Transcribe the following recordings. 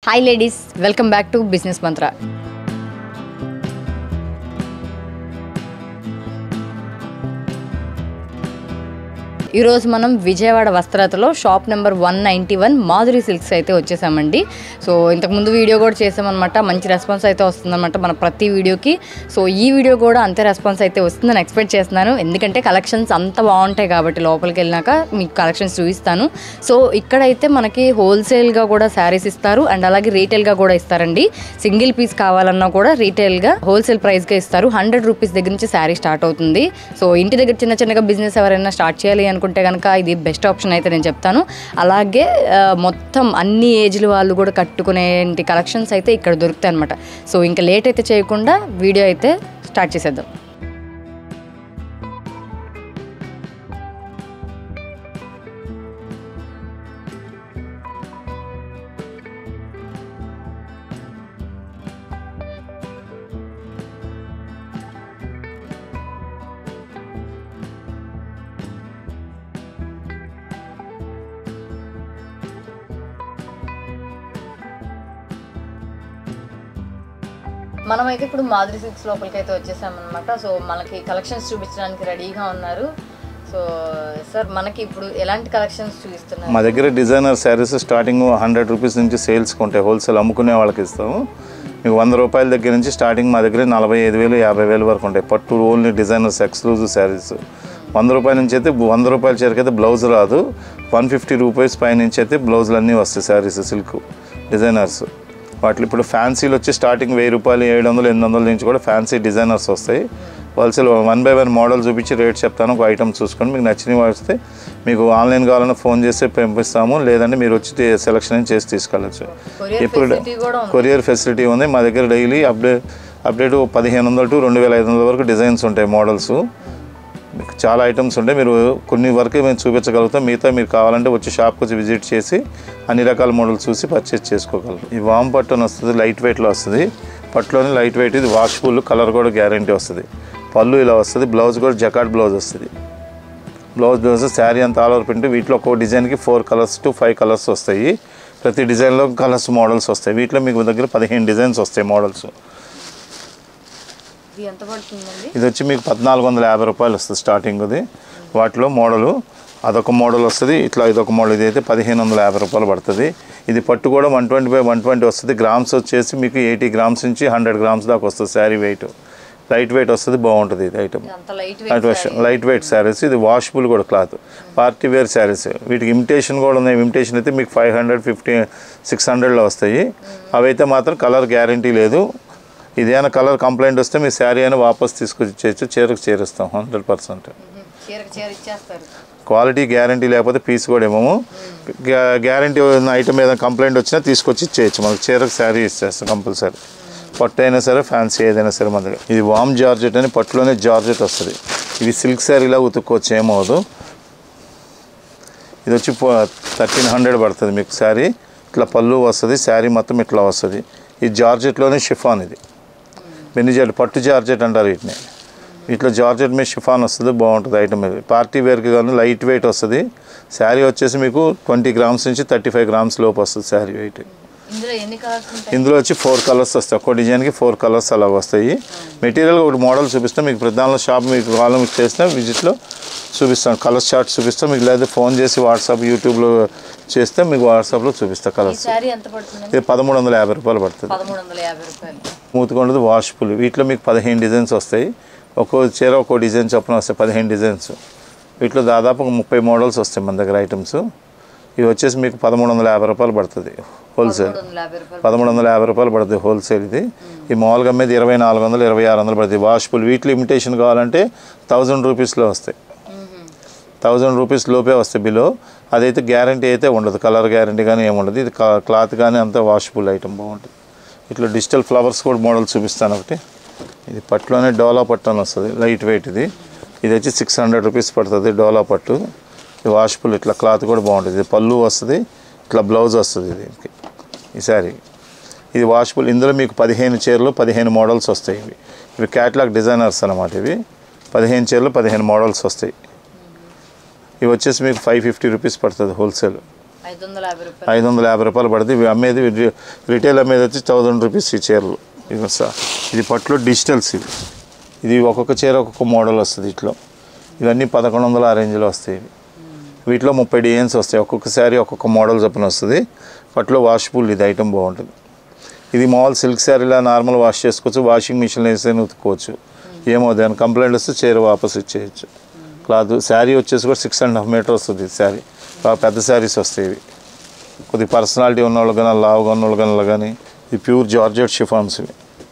Hi ladies welcome back to business Mantra ఈరోజు మనం విజయవాడ వస్త్రాతలో shop number one ninety one Madhuri silks అయితే వచ్చేసామండి సో ఇంతకుముందు వీడియో కూడా చేసామన్నమాట మంచి రెస్పాన్స్ అయితే వస్తుందన్నమాట మన ప్రతి వీడియోకి సో ఈ వీడియో కూడా అంతే రెస్పాన్స్ అయితే వస్తుందని ఎక్స్పెక్ట్ చేస్తున్నాను ఎందుకంటే కలెక్షన్స్ అంత బాగుంటాయి కాబట్టి లోపలికి వెళ్ళినాక మీకు కలెక్షన్స్ చూపిస్తాను సో ఇక్కడైతే మనకి హోల్సేల్గా కూడా శారీస్ ఇస్తారు అండ్ అలాగే రీటైల్గా కూడా ఇస్తారండి సింగిల్ పీస్ కావాలన్నా కూడా రీటైల్గా హోల్సేల్ ప్రైస్గా ఇస్తారు హండ్రెడ్ రూపీస్ దగ్గర నుంచి శారీ స్టార్ట్ అవుతుంది సో ఇంటి దగ్గర చిన్న చిన్నగా బిజినెస్ ఎవరైనా స్టార్ట్ చేయాలి అనుకుంటే కనుక ఇది బెస్ట్ ఆప్షన్ అయితే నేను చెప్తాను అలాగే ఆ, మొత్తం అన్ని ఏజ్ల వాళ్ళు కూడా కట్టుకునే కలెక్షన్స్ అయితే ఇక్కడ దొరుకుతాయి అనమాట సో ఇంకా లేట్ అయితే చేయకుండా వీడియో అయితే స్టార్ట్ చేసేద్దాం మనమైతే ఇప్పుడు మాధురి సిక్స్ లోపలికి అయితే వచ్చేసామన్నమాట సో మనకి కలెక్షన్స్ చూపించడానికి రెడీగా ఉన్నారు సో సార్ మనకి ఇప్పుడు ఎలాంటి కలెక్షన్స్ చూపిస్తున్నారు మా దగ్గర designer saris starting hundred rupees నుంచి సేల్స్కి ఉంటాయి హోల్సేల్ అమ్ముకునే వాళ్ళకి ఇస్తాము మీకు వంద రూపాయల దగ్గర నుంచి స్టార్టింగ్ మా దగ్గర నలభై ఐదు వేలు యాభై వేలు వరకు ఉంటాయి పట్టు ఓన్లీ డిజైనర్స్ ఎక్స్క్లూజివ్ శారీస్ వంద రూపాయల నుంచి అయితే వంద రూపాయల చీరకి అయితే బ్లౌజ్ రాదు వన్ ఫిఫ్టీ రూపీస్ పై నుంచి అయితే బ్లౌజులు అన్నీ వస్తాయి శారీస్ సిల్క్ డిజైనర్స్ వాటిలో ఇప్పుడు ఫ్యాన్సీలు వచ్చి స్టార్టింగ్ వెయ్యి రూపాయలు ఏడు వందలు ఎనిమిది వందల నుంచి కూడా ఫ్యాన్సీ డిజైనర్స్ వస్తాయి wholesale one by one model చూపించి రేట్ చెప్తాను ఒక ఐటమ్ చూసుకొని మీకు నచ్చినవి వస్తే మీకు ఆన్లైన్ కావాలన్నా ఫోన్ చేస్తే పంపిస్తాము లేదంటే మీరు వచ్చి సెలక్షన్ చేసి తీసుకెళ్ళచ్చు కొరియర్ ఇప్పుడు ఫెసిలిటీ కూడా ఉంది కొరియర్ ఫెసిలిటీ ఉంది మా దగ్గర డైలీ అప్డేట్ అప్డేట్ పదిహేను వందలు టు రెండు వేల ఐదు వందల వరకు డిజైన్స్ ఉంటాయి మోడల్స్ మీకు చాలా ఐటమ్స్ ఉంటాయి మీరు కొన్ని వరకు మేము చూపించగలుగుతాం మిగతా మీరు కావాలంటే వచ్చి షాప్కి వచ్చి విజిట్ చేసి అన్ని రకాల మోడల్స్ చూసి పర్చేస్ చేసుకోగలరు ఈ వామ్ పట్టు అని వస్తుంది లైట్ వెయిట్లో వస్తుంది పట్టులోనే లైట్ వెయిట్ ఇది వాష్ఫుల్ కలర్ కూడా గ్యారంటీ వస్తుంది పళ్ళు ఇలా వస్తుంది బ్లౌజ్ కూడా జకాట్ బ్లౌజ్ వస్తుంది బ్లౌజ్ బ్లౌజ్ శారీ అంతా ఆల్ ఓవర్ ప్రింట్ వీటిలో ఒక్కో డిజైన్కి four colours to five colours వస్తాయి ప్రతి డిజైన్లో కలర్స్ మోడల్స్ వస్తాయి వీటిలో మీకు దగ్గర పదిహేను డిజైన్స్ వస్తాయి మోడల్స్ ఇది ఎంత పడుతుందండి ఇది వచ్చి మీకు పద్నాలుగు వందల యాభై రూపాయలు వస్తుంది స్టార్టింగ్ ఇది వాటిలో మోడలు అదొక మోడల్ వస్తుంది ఇట్లా ఇదొక మోడల్ ఇది అయితే పదిహేను వందల యాభై రూపాయలు పడుతుంది ఇది పట్టు కూడా one twenty by one twenty వస్తుంది గ్రామ్స్ వచ్చేసి మీకు ఎయిటీ గ్రామ్స్ నుంచి హండ్రెడ్ గ్రామ్స్ దాకా వస్తుంది శారీ వెయిట్ లైట్ వెయిట్ వస్తుంది బాగుంటుంది ఇది ఐటమ్ ఇది అంత light light weight light weight saris ఇది వాషబుల్ కూడా క్లాత్ పార్టీ వేర్ శారీస్ వీటికి ఇమిటేషన్ కూడా ఉన్నాయి ఇమిటేషన్ అయితే మీకు ఫైవ్ హండ్రెడ్ ఫిఫ్టీ సిక్స్ హండ్రెడ్లో వస్తాయి అవైతే మాత్రం కలర్ గ్యారంటీ లేదు ఇదేమైనా కలర్ కంప్లైంట్ వస్తే మీ శారీ అయినా వాపస్ తీసుకొచ్చి ఇచ్చేయచ్చు చీరకు చేరుస్తాం హండ్రెడ్ పర్సెంట్ చీరకు చీర ఇచ్చేస్తారు క్వాలిటీ గ్యారంటీ లేకపోతే పీస్ కూడా ఇవ్వము గ్యారంటీ ఉన్న ఐటమ్ ఏదైనా కంప్లైంట్ వచ్చినా తీసుకొచ్చి ఇచ్చేయచ్చు మనకు చీరకు శారీ ఇచ్చేస్తాం కంపల్సరీ పట్టు అయినా సరే ఫ్యాన్సీ ఏదైనా సరే మన దగ్గర ఇది వామ్ జార్జెట్ అని పట్టులోనే జార్జెట్ వస్తుంది ఇది సిల్క్ శారీలా ఉతుక్కోవచ్చు ఏమవదు ఇది వచ్చి థర్టీన్ హండ్రెడ్ పడుతుంది మీకు శారీ ఇట్లా పళ్ళు వస్తుంది శారీ మొత్తం ఇట్లా వస్తుంది ఈ జార్జెట్లోనే షిఫాన్ ఇది బెన్ని జార్జెట్ పట్టు జార్జెట్ అంటారు వీటిని ఇట్లా జార్జెట్ మీద షిఫాన్ వస్తుంది బాగుంటుంది ఐటమ్ ఇది పార్టీ వేర్కి కానీ లైట్ వెయిట్ వస్తుంది శారీ వచ్చేసి మీకు ట్వంటీ గ్రామ్స్ నుంచి థర్టీ ఫైవ్ గ్రామ్స్ లోపు వస్తుంది శారీ వెయిట్ ఇందులో ఎన్ని కలర్స్ ఉంటాయి ఇందులో వచ్చి ఫోర్ కలర్స్ వస్తాయి ఒక్కో డిజైన్కి ఫోర్ కలర్స్ అలా వస్తాయి మెటీరియల్ ఒకటి మోడల్ చూపిస్తాం మీకు ప్రధాన షాప్ మీకు కాలం చేస్తే విజిట్లో చూపిస్తాను కలర్ చార్ట్ చూపిస్తాం మీకు లేదా ఫోన్ చేసి వాట్సాప్ యూట్యూబ్లో చేస్తే మీకు వాట్సాప్లో చూపిస్తా ఈ కలర్స్ శారీ ఎంత పడుతుందండి ఇది పదమూడు వందల యాభై రూపాయలు పడుతుంది పదమూడు వందల యాభై రూపాయలు మూతుకొండది వాష్ఫుల్ వీటిలో మీకు పదిహేను డిజైన్స్ వస్తాయి ఒక్కో చీర ఒక్కో డిజైన్ చొప్పున వస్తాయి పదిహేను డిజైన్స్ వీటిలో దాదాపు ఒక ముప్పై మోడల్స్ వస్తాయి మన దగ్గర ఐటమ్స్ ఇవి వచ్చేసి మీకు పదమూడు వందల యాభై రూపాయలు పడుతుంది హోల్సేల్ పదమూడు వందల యాభై రూపాయలు పదమూడు వందల యాభై రూపాయలు పడుతుంది హోల్సేల్ ఇది ఈ మామూలుగా మీద ఇరవై నాలుగు వందలు ఇరవై ఆరు వందలు పడుతుంది వాష్ఫుల్ వీటిలో ఇమిటేషన్ కావాలంటే థౌజండ్ రూపీస్లో వస్తాయి థౌజండ్ రూపీస్ లోపే వస్తాయి బిలో అదైతే గ్యారంటీ అయితే ఉండదు కలర్ గ్యారంటీ కానీ ఏముండదు ఇది కా- క్లాత్ కానీ అంత వాషబుల్ ఐటమ్ బాగుంటుంది ఇట్లా డిజిటల్ ఫ్లవర్స్ కూడా మోడల్ చూపిస్తాను ఒకటి ఇది పట్టులోనే డోలా పట్టు అని వస్తుంది లైట్ వెయిట్ ఇది ఇది వచ్చి సిక్స్ హండ్రెడ్ రూపీస్ పడుతుంది డోలా పట్టు ఇది వాషబుల్ ఇట్లా క్లాత్ కూడా బాగుంటుంది ఇది పళ్ళు వస్తుంది ఇట్లా బ్లౌజ్ వస్తుంది దీనికి ఈ సారీ ఇది వాషబుల్ ఇందులో మీకు పదిహేను చీరలు పదిహేను మోడల్స్ వస్తాయి ఇవి ఇవి క్యాట్లాగ్ డిజైనర్స్ అన్నమాట ఇవి పదిహేను చీరలు పదిహేను మోడల్స్ వస్తాయి ఇవి వచ్చేసి మీకు ఫైవ్ ఫిఫ్టీ రూపీస్ పడుతుంది హోల్సేల్ ఐదు వందల యాభై రూపాయలు ఐదు వందల యాభై రూపాయలు పడుతుంది ఇవి అమ్మేది రి- రిటైల్ అమ్మేది వచ్చి థౌజండ్ రూపీస్ ఈ చీరలు ఇవి సార్ ఇది పట్టులో డిజిటల్స్ ఇవి ఇది ఒక్కొక్క చీర ఒక్కొక్క మోడల్ వస్తుంది ఇట్లా ఇవన్నీ పదకొండు వందల ఆ రేంజ్లో వస్తాయి ఇవి వీటిలో ముప్పై డిజైన్స్ వస్తాయి ఒక్కొక్క శారీ ఒక్కొక్క మోడల్ చొప్పున వస్తుంది పట్టులో వాష్ఫుల్ ఇది ఐటమ్ బాగుంటుంది ఇది మామూలు సిల్క్ శారీలా నార్మల్ వాష్ చేసుకోవచ్చు వాషింగ్ మిషన్ వేసి ఉతుక్కోవచ్చు ఏమో దాని కంప్లైంట్ వస్తే చీర వాపస్ ఇచ్చేయచ్చు క్లాత్ శారీ వచ్చేసి కూడా సిక్స్ అండ్ హాఫ్ మీటర్ వస్తుంది ఈ శారీ బాగా పెద్ద శారీస్ వస్తాయి ఇవి కొద్ది పర్సనాలిటీ ఉన్న వాళ్ళు కానీ లావుగా ఉన్న వాళ్ళు కానీ కానీ ఇది ప్యూర్ జార్జెట్ షిఫాన్స్ ఇవి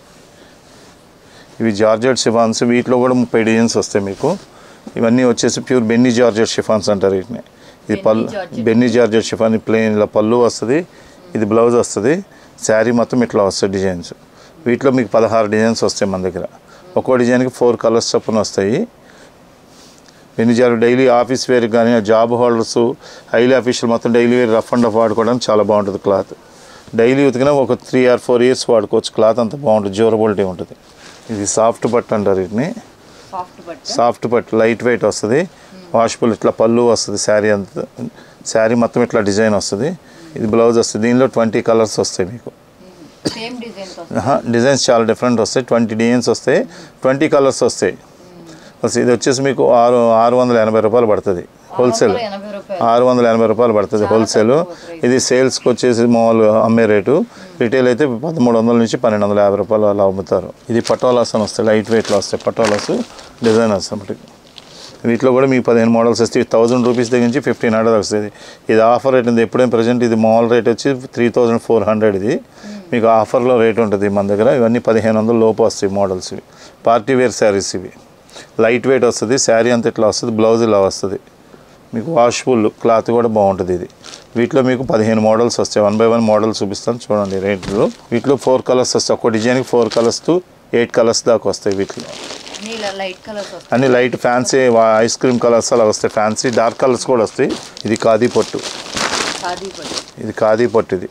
ఇవి జార్జెట్ షిఫాన్స్ వీటిలో కూడా ముప్పై డిజైన్స్ వస్తాయి మీకు ఇవన్నీ వచ్చేసి ప్యూర్ బెన్నీ జార్జెట్ షిఫాన్స్ అంటారు వీటిని ఇది పళ్ళు జార్జెట్. బెన్నీ జార్జెట్ షిఫాన్ ప్లెయిన్ ఇలా పళ్ళు వస్తుంది ఇది బ్లౌజ్ వస్తుంది శారీ మొత్తం ఇట్లా వస్తాయి డిజైన్స్ వీటిలో మీకు పదహారు డిజైన్స్ వస్తాయి మన దగ్గర ఒక్కో డిజైన్కి ఫోర్ కలర్స్ చొప్పున వస్తాయి ఎన్నిజారు డైలీ ఆఫీస్ వేర్ కానీ జాబ్ హోల్డర్స్ హైలీ ఆఫీషియల్ మొత్తం daily wear rough and rough వాడుకోవడానికి చాలా బాగుంటుంది క్లాత్ డైలీ ఉతికినా ఒక త్రీ ఆర్ ఫోర్ ఇయర్స్ వాడుకోవచ్చు క్లాత్ అంత బాగుంటుంది డ్యూరబిలిటీ ఉంటుంది ఇది సాఫ్ట్ పట్టు అంటారు వీటిని సాఫ్ట్ బట్ సాఫ్ట్ పట్టు లైట్ వెయిట్ వస్తుంది వాషబుల్ ఇట్లా పళ్ళు వస్తుంది శారీ అంత శారీ మొత్తం ఇట్లా డిజైన్ వస్తుంది ఇది బ్లౌజ్ వస్తుంది దీనిలో ట్వంటీ కలర్స్ వస్తాయి మీకు సేమ్ డిజైన్ ఆహా, డిజైన్స్ చాలా డిఫరెంట్ వస్తాయి ట్వంటీ డిజైన్స్ వస్తాయి ట్వంటీ కలర్స్ వస్తాయి అసలు ఇది వచ్చేసి మీకు ఆరు ఆరు వందల ఎనభై రూపాయలు పడుతుంది హోల్సేల్ ఎనభై రూపాయలు ఆరు వందల ఎనభై రూపాయలు పడుతుంది హోల్సేల్ ఇది సేల్స్కి వచ్చేసి మామూలు అమ్మే రేటు రిటైల్ అయితే పదమూడు వందల నుంచి పన్నెండు వందల యాభై రూపాయలు అలా అమ్ముతారు ఇది పటోలాస్ అని వస్తాయి లైట్ వెయిట్లో వస్తాయి పటోలాస్ డిజైనర్స్ అన్నమాట వీటిలో కూడా మీకు పదిహేను మోడల్స్ వస్తాయి థౌసండ్ రూపీస్ దగ్గర నుంచి ఫిఫ్టీన్ హండ్రెడ్ వస్తుంది ఇది ఆఫర్ రేట్ ఉంది ఎప్పుడైనా ప్రజెంట్ ఇది మామూలు రేట్ వచ్చి త్రీ థౌజండ్ ఫోర్ హండ్రెడ్ ఇది మీకు ఆఫర్లో రేట్ ఉంటుంది మన దగ్గర ఇవన్నీ పదిహేను వందల లోపు వస్తాయి మోడల్స్ ఇవి పార్టీ వేర్ శారీస్ ఇవి లైట్ వెయిట్ వస్తుంది శారీ అంతా ఇట్లా వస్తుంది బ్లౌజ్ ఇలా వస్తుంది మీకు వాష్ఫుల్ క్లాత్ కూడా బాగుంటుంది ఇది వీటిలో మీకు పదిహేను మోడల్స్ వస్తాయి వన్ బై వన్ మోడల్స్ చూపిస్తాను చూడండి రేట్లు వీటిలో ఫోర్ కలర్స్ వస్తాయి ఒక్కో డిజైన్కి four colours to eight colours దాకా వస్తాయి వీటిలో నీళ్ళ లైట్ కలర్స్ వస్తాయి అన్ని light fancy ice cream colours అలా వస్తాయి ఫ్యాన్సీ డార్క్ కలర్స్ కూడా వస్తాయి ఇది ఖాదీ పట్టు ఖాదీ పట్టు ఇది ఖాదీ పట్టు ఇది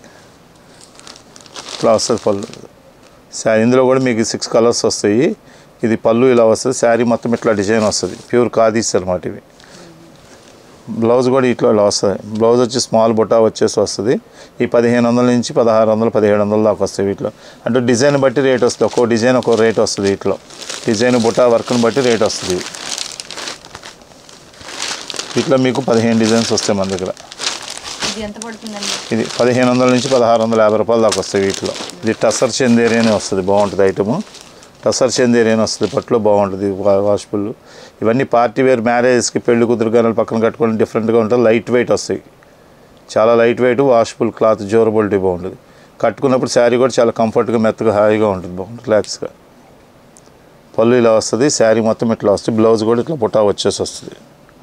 ఇట్లా వస్తుంది పళ్ళు శారీ ఇందులో కూడా మీకు సిక్స్ కలర్స్ వస్తాయి ఇది పళ్ళు ఇలా వస్తుంది శారీ మొత్తం ఇట్లా డిజైన్ వస్తుంది ప్యూర్ ఖాదీస్ అనమాట ఇవి బ్లౌజ్ కూడా ఇట్లా ఇలా వస్తుంది బ్లౌజ్ వచ్చి స్మాల్ బుట్టా వచ్చేసి వస్తుంది ఈ పదిహేను వందల నుంచి పదహారు వందలు పదిహేడు వందల దాకా వస్తాయి వీటిలో అంటే డిజైన్ బట్టి రేట్ వస్తుంది ఒక్కో డిజైన్ ఒక్కో రేట్ వస్తుంది వీటిలో డిజైన్ బుట్టా వర్క్ని బట్టి రేట్ వస్తుంది వీటిలో మీకు పదిహేను డిజైన్స్ వస్తాయి మన దగ్గర ఇది ఎంత పడుతుందండి ఇది పదిహేను వందల నుంచి పదహారు వందల యాభై రూపాయల దాకా వస్తాయి వీటిలో ఇది టసర్ చందేరి అని వస్తుంది బాగుంటుంది ఐటము టసర్ చందేరి అని వస్తుంది పట్టులో బాగుంటుంది వా- వాష్ఫుల్ ఇవన్నీ పార్టీ వేర్ మ్యారేజ్కి పెళ్లి కూతురు గానాలు పక్కన కట్టుకోవడం డిఫరెంట్గా ఉంటుంది లైట్ వెయిట్ వస్తాయి చాలా లైట్ వెయిట్ వాష్ఫుల్ క్లాత్ డ్యూరబిలిటీ బాగుంటుంది కట్టుకున్నప్పుడు శారీ కూడా చాలా కంఫర్ట్గా మెత్తగా హాయిగా ఉంటుంది బాగుంటుంది రిలాక్స్గా పళ్ళు ఇలా వస్తుంది శారీ మొత్తం ఇట్లా వస్తుంది బ్లౌజ్ కూడా ఇట్లా బుట్టా వచ్చేసి వస్తుంది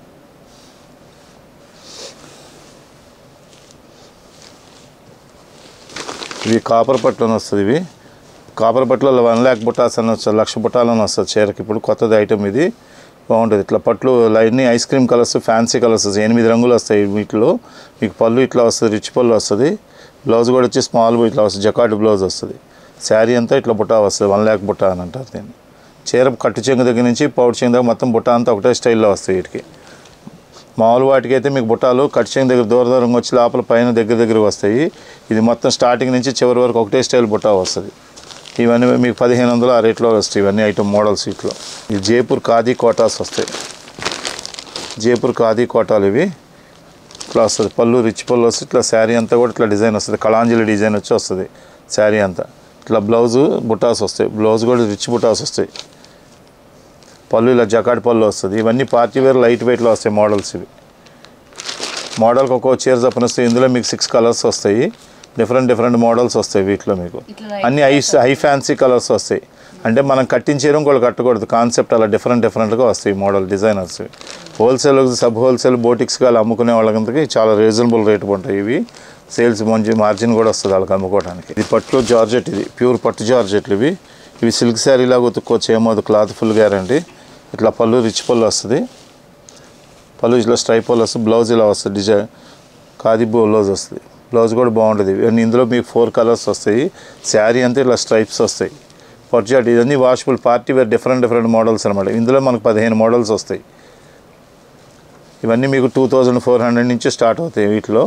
ఇవి కాపర్ పట్టు అని వస్తుంది ఇవి కాపర్ పట్టులో వన్ ల్యాక్ బుటాస్ అని వస్తుంది లక్ష బుటాలని వస్తుంది చీరకి ఇప్పుడు కొత్తది ఐటమ్ ఇది బాగుంటుంది ఇట్లా పట్లు అన్ని ice cream colours fancy colours వస్తాయి ఎనిమిది రంగులు వస్తాయి వీటిలో మీకు పళ్ళు ఇట్లా వస్తుంది రిచ్ పళ్ళు వస్తుంది బ్లౌజ్ కూడా వచ్చి స్మాల్ ఇట్లా వస్తుంది జకాట్ బ్లౌజ్ వస్తుంది శారీ అంతా ఇట్లా బుటా వస్తుంది వన్ ల్యాక్ బుటా అని అంటారు దీన్ని చీర కట్టు చెంగు దగ్గర నుంచి పౌడ్ చెంగు దగ్గర మొత్తం బుట్ట అంతా ఒకటే స్టైల్లో వస్తాయి వీటికి మామూలు వాటికి అయితే మీకు బుట్టాలు కట్ చెంగు దగ్గర దూర దూరంగా వచ్చి లోపల పైన దగ్గర దగ్గరకు వస్తాయి ఇది మొత్తం స్టార్టింగ్ నుంచి చివరి వరకు ఒకటే స్టైల్ బుట్టా వస్తుంది ఇవన్నీ మీకు పదిహేను వందలు ఆ రేట్లో వస్తాయి ఇవన్నీ ఐటమ్ మోడల్స్ ఇట్లో ఇది జైపూర్ ఖాదీ కోటాస్ వస్తాయి జైపూర్ ఖాదీ కోటాలు ఇవి ఇట్లా వస్తుంది పళ్ళు రిచ్ పళ్ళు వస్తుంది ఇట్లా శారీ అంతా కూడా ఇట్లా డిజైన్ వస్తుంది కళాంజలి డిజైన్ వచ్చి వస్తుంది శారీ అంతా ఇట్లా బ్లౌజు బుటాస్ వస్తాయి బ్లౌజ్ కూడా రిచ్ బుటాస్ వస్తాయి పళ్ళు ఇలా జకాట్ పళ్ళు వస్తుంది ఇవన్నీ పార్టీ వేర్ లైట్ వెయిట్లో వస్తాయి మోడల్స్ ఇవి మోడల్కి ఒక్కో చీర చప్పున వస్తాయి ఇందులో మీకు సిక్స్ కలర్స్ వస్తాయి డిఫరెంట్ డిఫరెంట్ మోడల్స్ వస్తాయి వీటిలో మీకు ఇట్లా అన్ని హై హై ఫ్యాన్సీ కలర్స్ వస్తాయి అంటే మనం కట్టించేయడం ఇంకోటి కట్టకూడదు కాన్సెప్ట్ అలా డిఫరెంట్ డిఫరెంట్గా వస్తాయి model designers wholesale sub wholesale బోటిక్స్గా అలా అమ్ముకునే వాళ్ళకి చాలా రీజనబుల్ రేట్ ఉంటాయి ఇవి సేల్స్ మంచి మార్జిన్ కూడా వస్తుంది వాళ్ళకి అమ్ముకోవడానికి ఇది పట్టులో జార్జెట్ ఇది ప్యూర్ పట్టు జార్జెట్లు ఇవి ఇవి సిల్క్ శారీ లాగా ఉతుక్కోవచ్చు ఏమో అది క్లాత్ ఫుల్ గ్యారంటీ ఇట్లా పళ్ళు రిచ్ పళ్ళు వస్తుంది పళ్ళు ఇట్లా స్ట్రైప్ పళ్ళు వస్తుంది బ్లౌజ్ ఇలా వస్తుంది డిజైన్ ఖాదీ బ్లౌజ్ వస్తుంది బ్లౌజ్ కూడా బాగుంటుంది ఇవన్నీ ఇందులో మీకు ఫోర్ కలర్స్ వస్తాయి శారీ అంతా ఇలా స్ట్రైప్స్ వస్తాయి పర్చాట్ ఇవన్నీ washable party wear different different models అనమాట ఇందులో మనకు పదిహేను మోడల్స్ వస్తాయి ఇవన్నీ మీకు టూ థౌజండ్ ఫోర్ హండ్రెడ్ నుంచి స్టార్ట్ అవుతాయి వీటిలో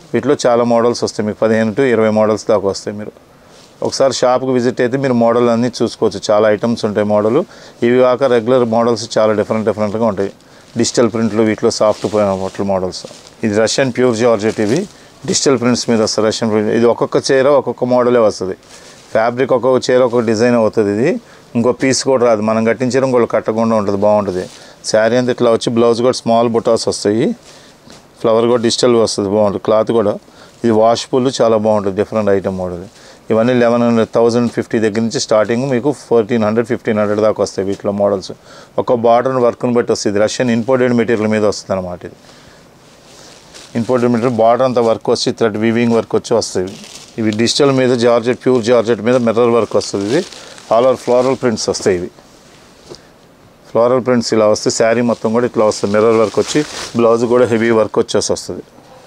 వీటిలో చాలా మోడల్స్ వస్తాయి మీకు పదిహేను టు ఇరవై మోడల్స్ దాకా వస్తాయి మీరు ఒకసారి షాప్కి విజిట్ అయితే మీరు మోడల్ అన్నీ చూసుకోవచ్చు చాలా ఐటమ్స్ ఉంటాయి మోడల్ ఇవి కాక రెగ్యులర్ మోడల్స్ చాలా డిఫరెంట్ డిఫరెంట్గా ఉంటాయి డిజిటల్ ప్రింట్లు వీటిలో సాఫ్ట్ బొట్టల మోడల్స్ ఇది రష్యన్ ప్యూర్ జార్జెట్ ఇవి డిజిటల్ ప్రింట్స్ మీద వస్తుంది రష్యన్ ప్రింట్ ఇది ఒక్కొక్క చీర ఒక్కొక్క మోడలే వస్తుంది ఫ్యాబ్రిక్ ఒక్కొక్క చీర ఒక్కొక్క డిజైన్ అవుతుంది ఇది ఇంకో పీస్ కూడా రాదు మనం కట్టించడం ఇంకోటి కట్టకుండా ఉంటుంది బాగుంటుంది శారీ అంతా ఇట్లా వచ్చి బ్లౌజ్ కూడా స్మాల్ బుటాస్ వస్తాయి ఫ్లవర్ కూడా డిజిటల్ వస్తుంది బాగుంటుంది క్లాత్ కూడా ఇది వాష్ఫుల్ చాలా బాగుంటుంది డిఫరెంట్ ఐటమ్ మోడల్ ఇవన్నీ లెవెన్ హండ్రెడ్ థౌజండ్ ఫిఫ్టీ దగ్గర నుంచి స్టార్టింగ్ మీకు ఫోర్టీన్ హండ్రెడ్ ఫిఫ్టీన్ హండ్రెడ్ దాకా వస్తాయి వీటిలో మోడల్స్ ఒక బార్డర్ వర్క్ని బట్టి వస్తుంది రష్యన్ ఇంపోర్టెడ్ మెటీరియల్ మీద వస్తుంది అనమాట ఇది ఇంపోర్టెడ్ మెటీరియల్ బార్డర్ అంతా వర్క్ వచ్చి థ్రెడ్ వీవింగ్ వర్క్ వచ్చి వస్తాయి ఇవి డిజిటల్ మీద జార్జెట్ ప్యూర్ జార్జెట్ మీద మిర్రర్ వర్క్ వస్తుంది ఇది ఆల్ ఓవర్ ఫ్లోరల్ ప్రింట్స్ వస్తాయి ఇవి ఫ్లోరల్ ప్రింట్స్ ఇలా వస్తే శారీ మొత్తం కూడా ఇట్లా వస్తుంది మిర్రర్ వర్క్ వచ్చి బ్లౌజ్ కూడా హెవీ వర్క్ వచ్చేసి వస్తుంది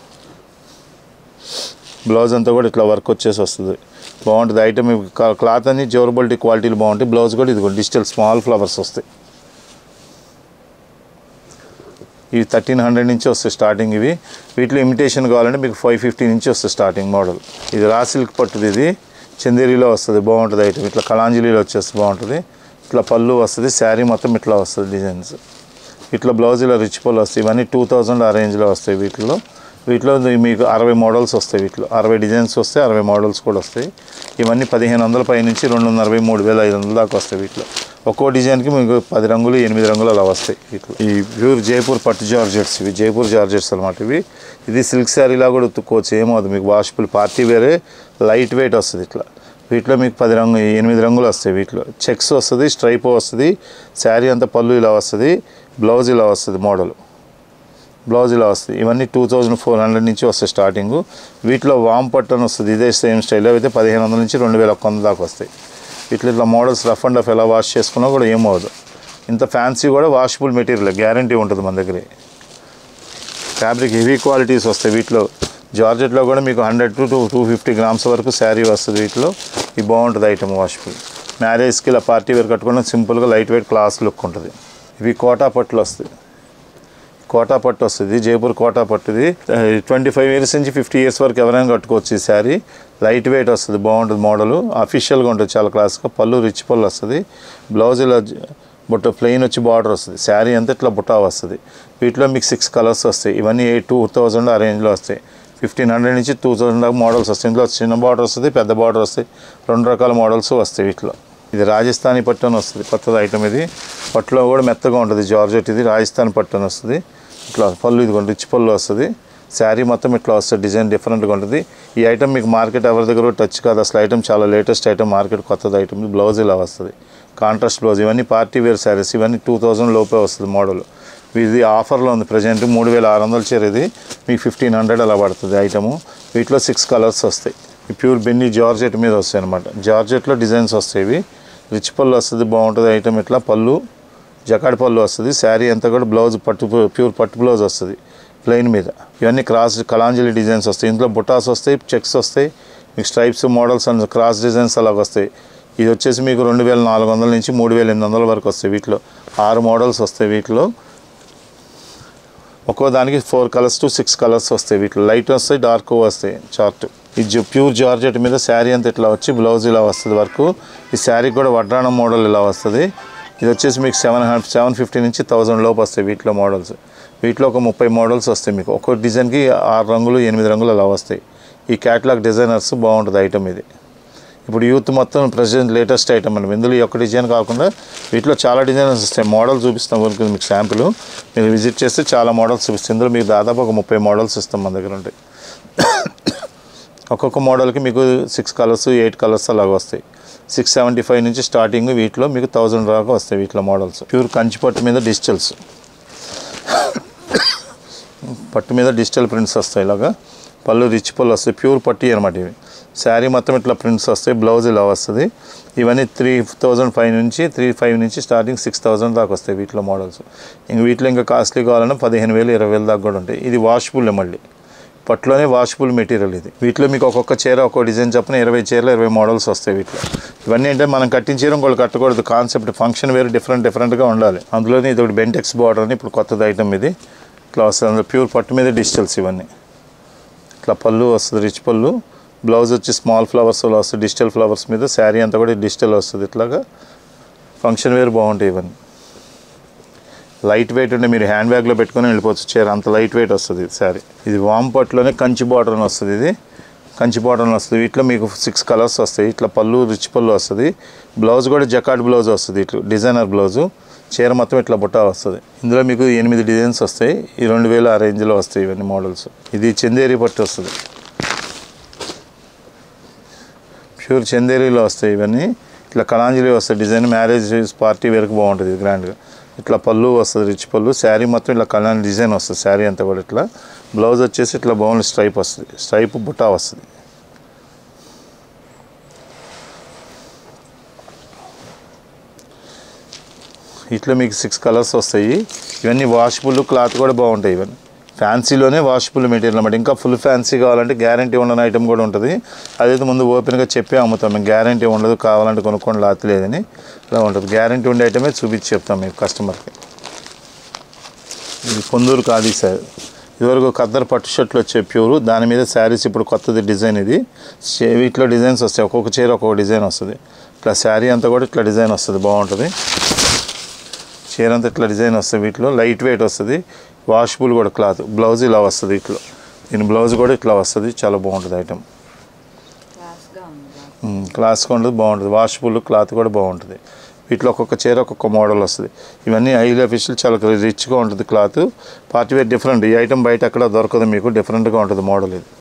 బ్లౌజ్ అంతా కూడా ఇట్లా వర్క్ వచ్చేసి వస్తుంది బాగుంటుంది ఐటమ్ క్లాత్ అన్ని డ్యూరబిలిటీ క్వాలిటీలు బాగుంటాయి బ్లౌజ్ కూడా ఇది డిజిటల్ స్మాల్ ఫ్లవర్స్ వస్తాయి ఇవి థర్టీన్ హండ్రెడ్ నుంచి వస్తాయి స్టార్టింగ్ ఇవి వీటిలో ఇమిటేషన్ కావాలంటే మీకు ఫైవ్ ఫిఫ్టీ నుంచి వస్తుంది స్టార్టింగ్ మోడల్ ఇది రా సిల్క్ పట్టుది ఇది చందేరిలో వస్తుంది బాగుంటుంది ఐటమ్ ఇట్లా కలాంజలీలో వచ్చేస్తుంది బాగుంటుంది ఇట్లా పళ్ళు వస్తుంది శారీ మొత్తం ఇట్లా వస్తుంది డిజైన్స్ ఇట్లా బ్లౌజ్ ఇలా రిచ్ పళ్ళు వస్తాయి ఇవన్నీ టూ థౌజండ్ ఆ రేంజ్లో వస్తాయి వీటిలో వీటిలో మీకు అరవై మోడల్స్ వస్తాయి వీటిలో అరవై డిజైన్స్ వస్తాయి అరవై మోడల్స్ కూడా వస్తాయి ఇవన్నీ పదిహేను వందల పై నుంచి రెండు వందల అరవై మూడు వేల ఐదు వందల దాకా వస్తాయి వీటిలో ఒక్కో డిజైన్కి మీకు పది రంగులు ఎనిమిది రంగులు అలా వస్తాయి వీటిలో ఈ ప్యూర్ జైపూర్ పట్టు జార్జెట్స్ ఇవి జైపూర్ జార్జెట్స్ అనమాట ఇవి ఇది సిల్క్ శారీలా కూడా ఉత్తుకోవచ్చు ఏమవుతుంది మీకు వాషబుల్ పార్టీ వేరే లైట్ వెయిట్ వస్తుంది ఇట్లా వీటిలో మీకు పది రంగు ఎనిమిది రంగులు వస్తాయి వీటిలో చెక్స్ వస్తుంది స్ట్రైప్ వస్తుంది శారీ అంతా పళ్ళు ఇలా వస్తుంది బ్లౌజ్ ఇలా వస్తుంది మోడల్ బ్లౌజ్ ఇలా వస్తుంది ఇవన్నీ టూ థౌజండ్ ఫోర్ హండ్రెడ్ నుంచి వస్తాయి స్టార్టింగ్ వీటిలో వామ్ పట్టు అని వస్తుంది ఇదే సేమ్ స్టైల్లో అయితే పదిహేను వందల నుంచి రెండు వేల ఒక్క వందల దాకా వస్తాయి వీటిలో ఇట్లా మోడల్స్ రఫ్ అండ్ రఫ్ ఎలా వాష్ చేసుకున్నా కూడా ఏమవుదు ఇంత ఫ్యాన్సీ కూడా వాషబుల్ మెటీరియల్ గ్యారంటీ ఉంటుంది మన దగ్గర ఫ్యాబ్రిక్ హెవీ క్వాలిటీస్ వస్తాయి వీటిలో జార్జెట్లో కూడా మీకు hundred to two two fifty grams వరకు శారీ వస్తుంది వీటిలో ఇది బాగుంటుంది ఐటమ్ వాష్ఫుల్ మ్యారేజ్కి ఇలా పార్టీ వేర్ కట్టుకోవడం సింపుల్గా లైట్ వెయిట్ క్లాస్ లుక్ ఉంటుంది ఇవి కోటా పట్టులు వస్తాయి కోటా పట్టు వస్తుంది జైపూర్ కోటా పట్టుది ట్వంటీ ఫైవ్ ఇయర్స్ నుంచి ఫిఫ్టీ ఇయర్స్ వరకు ఎవరైనా కట్టుకోవచ్చు ఈ శారీ లైట్ వెయిట్ వస్తుంది బాగుంటుంది మోడల్ అఫీషియల్గా ఉంటుంది చాలా క్లాస్గా పళ్ళు రిచ్ పళ్ళు వస్తుంది బ్లౌజ్ ఇలా జ- బుట్ట ప్లెయిన్ వచ్చి బార్డర్ వస్తుంది శారీ అంతా ఇట్లా బుట్టా వస్తుంది వీటిలో మీకు సిక్స్ కలర్స్ వస్తాయి ఇవన్నీ ఎయిట్ టూ థౌజండ్ ఆ రేంజ్లో వస్తాయి ఫిఫ్టీన్ హండ్రెడ్ నుంచి టూ థౌజండ్ దాకా మోడల్స్ వస్తాయి ఇందులో చిన్న బార్డర్ వస్తుంది పెద్ద బార్డర్ వస్తాయి రెండు రకాల మోడల్స్ వస్తాయి వీటిలో ఇది రాజస్థానీ పట్టు అని వస్తుంది కొత్తది ఐటమ్ ఇది పట్టులో కూడా మెత్తగా ఉంటుంది జార్జెట్ ఇది రాజస్థానీ పట్టు అని వస్తుంది ఇట్లా పళ్ళు ఇది రిచ్ పళ్ళు వస్తుంది శారీ మొత్తం ఇట్లా వస్తుంది డిజైన్ డిఫరెంట్గా ఉంటుంది ఈ ఐటమ్ మీకు మార్కెట్ ఎవరి దగ్గర కూడా టచ్ కాదు అసలు ఐటమ్ చాలా లేటెస్ట్ ఐటమ్ మార్కెట్ కొత్తది ఐటమ్ బ్లౌజ్ ఇలా వస్తుంది కాంట్రాస్ట్ బ్లౌజ్ ఇవన్నీ పార్టీ వేర్ శారీస్ ఇవన్నీ టూ థౌజండ్ లోపే వస్తుంది మోడల్ ఇది ఆఫర్లో ఉంది ప్రజెంట్ మూడు వేల ఆరు వందలు చీర ఇది మీకు ఫిఫ్టీన్ హండ్రెడ్ అలా పడుతుంది ఐటము వీటిలో సిక్స్ కలర్స్ వస్తాయి ఈ ప్యూర్ బెన్నీ జార్జెట్ మీద వస్తాయి అనమాట జార్జెట్లో డిజైన్స్ వస్తాయి ఇవి రిచ్ పళ్ళు వస్తుంది బాగుంటుంది ఐటమ్ ఇట్లా పళ్ళు జకాడ్ పళ్ళు వస్తుంది శారీ అంతా కూడా బ్లౌజ్ పట్టు ప్యూర్ పట్టు బ్లౌజ్ వస్తుంది ప్లెయిన్ మీద ఇవన్నీ క్రాస్ కలాంజలి డిజైన్స్ వస్తాయి ఇందులో బుటాస్ వస్తాయి చెక్స్ వస్తాయి మీకు stripes models and cross designs అలాగ వస్తాయి ఇది వచ్చేసి మీకు రెండు వేల నాలుగు వందల నుంచి మూడు వేల ఎనిమిది వందల వరకు వస్తాయి వీటిలో ఆరు మోడల్స్ వస్తాయి వీటిలో ఒక్కో దానికి four colours to six colours వస్తాయి వీటిలో లైట్ వస్తాయి డార్క్ వస్తాయి చార్ట్ ఇది జు- ప్యూర్ జార్జెట్ మీద శారీ అంతా ఇట్లా వచ్చి బ్లౌజ్ ఇలా వస్తుంది వరకు ఈ శారీ కూడా వడ్రాణం మోడల్ ఇలా వస్తుంది ఇది వచ్చేసి మీకు సెవెన్ హండ్రెడ్ సెవెన్ ఫిఫ్టీ నుంచి థౌజండ్ లోపు వస్తాయి వీటిలో మోడల్స్ వీటిలో ఒక ముప్పై మోడల్స్ వస్తాయి మీకు ఒక్కో డిజైన్కి ఆరు రంగులు ఎనిమిది రంగులు అలా వస్తాయి ఈ క్యాటలాగ్ డిజైనర్స్ బాగుంటుంది ఐటమ్ ఇది ఇప్పుడు యూత్ మొత్తం ప్రజెంట్ లేటెస్ట్ ఐటమ్ అండి ఇందులో ఈ ఒక్క డిజైన్ కాకుండా వీటిలో చాలా డిజైన్స్ వస్తాయి మోడల్ చూపిస్తాం ఊరికి మీకు శాంపుల్ మీరు విజిట్ చేస్తే చాలా మోడల్స్ చూపిస్తాం ఇందులో మీకు దాదాపు ఒక ముప్పై మోడల్స్ ఇస్తాం మన దగ్గర ఉంటాయి ఒక్కొక్క మోడల్కి మీకు సిక్స్ కలర్స్ ఎయిట్ కలర్స్ అలాగ వస్తాయి సిక్స్ సెవెంటీ ఫైవ్ నుంచి స్టార్టింగ్ వీటిలో మీకు థౌజండ్ దాకా వస్తాయి వీటిలో మోడల్స్ ప్యూర్ కంచి పట్టు మీద డిజిటల్స్ పట్టు మీద డిజిటల్ ప్రింట్స్ వస్తాయి ఇలాగా పళ్ళు రిచ్ పళ్ళు వస్తాయి ప్యూర్ పట్టు అనమాట ఇవి శారీ మొత్తం ఇట్లా ప్రింట్స్ వస్తాయి బ్లౌజ్ ఇలా వస్తుంది ఇవన్నీ త్రీ థౌజండ్ ఫైవ్ నుంచి త్రీ ఫైవ్ నుంచి స్టార్టింగ్ సిక్స్ థౌజండ్ దాకా వస్తాయి వీటిలో మోడల్స్ ఇంక వీటిలో ఇంకా కాస్ట్లీ కావాలన్నా పదిహేను వేలు ఇరవై వేలు దాకా కూడా ఉంటాయి ఇది వాషబుల్ మళ్ళీ పట్టులోనే వాషబుల్ మెటీరియల్ ఇది వీటిలో మీకు ఒక్కొక్క చీర ఒక్కొక్క డిజైన్ చెప్పిన ఇరవై చీరలు ఇరవై మోడల్స్ వస్తాయి వీటిలో ఇవన్నీ అంటే మనం కట్టిన చీర ఇంకోటి కట్టకూడదు కాన్సెప్ట్ ఫంక్షన్ వేరు డిఫరెంట్ డిఫరెంట్గా ఉండాలి అందులోనే ఇది ఒకటి బెంటెక్స్ బార్డర్ అని ఇప్పుడు కొత్తది ఐటమ్ ఇది ఇట్లా వస్తుంది అందులో ప్యూర్ పట్టు మీద డిజిటల్స్ ఇవన్నీ ఇట్లా పళ్ళు వస్తుంది రిచ్ పళ్ళు బ్లౌజ్ వచ్చి స్మాల్ ఫ్లవర్స్ వస్తుంది డిజిటల్ ఫ్లవర్స్ మీద శారీ అంతా కూడా డిజిటల్ వస్తుంది ఇట్లాగా ఫంక్షన్ వేర్ బాగుంటాయి ఇవన్నీ లైట్ వెయిట్ ఉంటే మీరు హ్యాండ్ బ్యాగ్లో పెట్టుకొని వెళ్ళిపోవచ్చు చీర అంత లైట్ వెయిట్ వస్తుంది శారీ ఇది వామ్ పట్టులోనే కంచి బార్డర్ అని వస్తుంది ఇది కంచి బార్డర్ అని వస్తుంది వీటిలో మీకు సిక్స్ కలర్స్ వస్తాయి ఇట్లా పళ్ళు రిచ్ పళ్ళు వస్తుంది బ్లౌజ్ కూడా జకాట్ బ్లౌజ్ వస్తుంది ఇట్లా డిజైనర్ బ్లౌజు చీర మొత్తం ఇట్లా బుట్ట వస్తుంది ఇందులో మీకు ఎనిమిది డిజైన్స్ వస్తాయి ఈ రెండు వేలు ఆ రేంజ్లో వస్తాయి ఇవన్నీ మోడల్స్ ఇది చందేరి పట్టు వస్తుంది ప్యూర్ చందేరీలో వస్తాయి ఇవన్నీ ఇట్లా కళాంజలి వస్తాయి డిజైన్ మ్యారేజ్ పార్టీ వేరకు బాగుంటుంది ఇది గ్రాండ్గా ఇట్లా పళ్ళు వస్తుంది రిచ్ పళ్ళు శారీ మొత్తం ఇట్లా కళ్యాణ్ డిజైన్ వస్తుంది శారీ అంతా కూడా ఇట్లా బ్లౌజ్ వచ్చేసి ఇట్లా బాగుంది స్ట్రైప్ వస్తుంది స్ట్రైప్ బుట్టా వస్తుంది ఇట్లా మీకు సిక్స్ కలర్స్ వస్తాయి ఇవన్నీ వాషబుల్ క్లాత్ కూడా బాగుంటాయి ఇవన్నీ ఫ్యాన్సీలోనే వాషబుల్ మెటీరియల్ అన్నమాట ఇంకా ఫుల్ ఫ్యాన్సీ కావాలంటే గ్యారంటీ ఉండని ఐటమ్ కూడా ఉంటుంది అదైతే ముందు ఓపెన్గా చెప్పి అమ్ముతాం మేము గ్యారంటీ ఉండదు కావాలంటే కొనుక్కోండి లాత్ లేదని ఇలా ఉంటుంది గ్యారంటీ ఉండే ఐటమే చూపించి చెప్తాం మీకు కస్టమర్కి ఇది పొందూరు కాదు సార్ ఇదివరకు ఖద్దర్ పట్టు షర్ట్లు వచ్చే ప్యూర్ దాని మీద శారీస్ ఇప్పుడు కొత్తది డిజైన్ ఇది చే- వీటిలో డిజైన్స్ వస్తాయి ఒక్కొక్క చీర ఒక్కొక్క డిజైన్ వస్తుంది ఇట్లా శారీ అంతా కూడా ఇట్లా డిజైన్ వస్తుంది బాగుంటుంది చీర అంతా ఇట్లా డిజైన్ వస్తుంది వీటిలో లైట్ వెయిట్ వస్తుంది వాషబుల్ కూడా క్లాత్ బ్లౌజ్ ఇలా వస్తుంది ఇట్లా దీని బ్లౌజ్ కూడా ఇట్లా వస్తుంది చాలా బాగుంటుంది ఐటమ్ క్లాస్గా ఉంటుంది బాగుంటుంది వాషబుల్ క్లాత్ కూడా బాగుంటుంది వీటిలో ఒక్కొక్క చీర ఒక్కొక్క మోడల్ వస్తుంది ఇవన్నీ ఐల్ అఫీషియల్ చాలా రిచ్గా ఉంటుంది క్లాత్ పార్టీ వేర్ డిఫరెంట్ ఈ ఐటమ్ బయట ఎక్కడ దొరకదు మీకు డిఫరెంట్గా ఉంటుంది మోడల్ ఇది